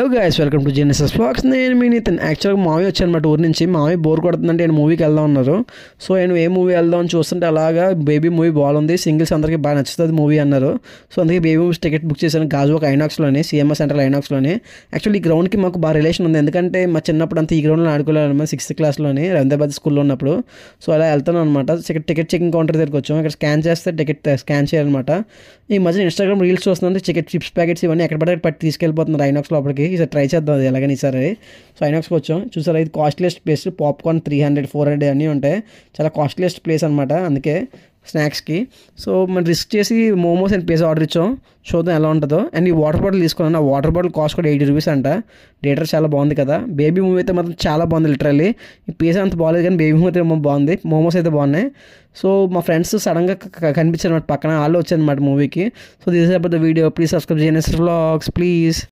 hello guys welcome to Genesis blogs నేను మీ నితిన్ యాక్చువల్గా మావి వచ్చాను అనమాట ఊరి నుంచి మావి బోర్ కొడుతుందంటే నేను మూవీకి వెళ్దాం ఉన్నారు సో నేను ఏ మూవీ వెళ్దాం అని చూస్తుంటే అలాగా బేబీ మూవీ బాగుంది సింగిల్స్ అందరికీ బాగా నచ్చుతుంది మూవీ అన్నారు సో అందుకే బేబీ మూవీస్ టికెట్ బుక్ చేశాను గాజువాక్ ఐనాక్స్లోని సిఎంఎస్ సెంట్రల్ ఐనాక్స్లోని యాక్చువల్లీ ఈ గ్రౌండ్కి మాకు బాగా రిలేషన్ ఉంది ఎందుకంటే మా చిన్నప్పుడు అంతా ఈ గ్రౌండ్లో ఆడుకోలేము సిక్స్త్ క్లాస్లోని రవీంద్రబాద్ స్కూల్లో ఉన్నప్పుడు సో అలా వెళ్తాను అనమాట టికెట్ చెకింగ్ కౌంటర్ దగ్గరికి వచ్చాం ఇక్కడ స్కాన్ చేస్తే టికెట్ స్కాన్ చేయాలన్నమాట ఈ మధ్య ఇన్స్టాగ్రామ్ రీల్స్ చూస్తుంటే టికెట్ చిప్స్ ప్యాకెట్స్ ఇవన్నీ ఎక్కడ పడితే అక్కడ పట్టి తీసుకెళ్ళిపోతున్నారు ఐనాక్స్ లోపలికి ఈసారి ట్రై చేద్దాం అది ఎలాగని ఈసారి సో ఐనాక్స్కి వచ్చాం చూసారా ఇది costliest place popcorn three hundred four hundred అన్నీ ఉంటాయి చాలా కాస్ట్లీయెస్ట్ ప్లేస్ అనమాట అందుకే స్నాక్స్కి సో మనం రిస్క్ చేసి మోమోస్ అండ్ పిజ్జా ఆర్డర్ ఇచ్చాం చూద్దాం ఎలా ఉంటుందో అండ్ ఈ వాటర్ బాటిల్ తీసుకున్నాను ఆ వాటర్ బాటిల్ కాస్ట్ కూడా ఎయిటీ రూపీస్ అంట థియేటర్ చాలా బాగుంది కదా బేబీ మూవీ అయితే మాత్రం చాలా బాగుంది లిటరల్లీ ఈ పిజ్జా అంత బాగాలేదు కానీ బేబీ మూవీ అయితే బాగుంది మోమోస్ అయితే బాగున్నాయి సో మా ఫ్రెండ్స్ సడన్గా కనిపించారు అనమాట పక్కన వాళ్ళు వచ్చారనమాట మూవీకి so this about the video please subscribe చేయండి వ్లాగ్స్ ప్లీజ్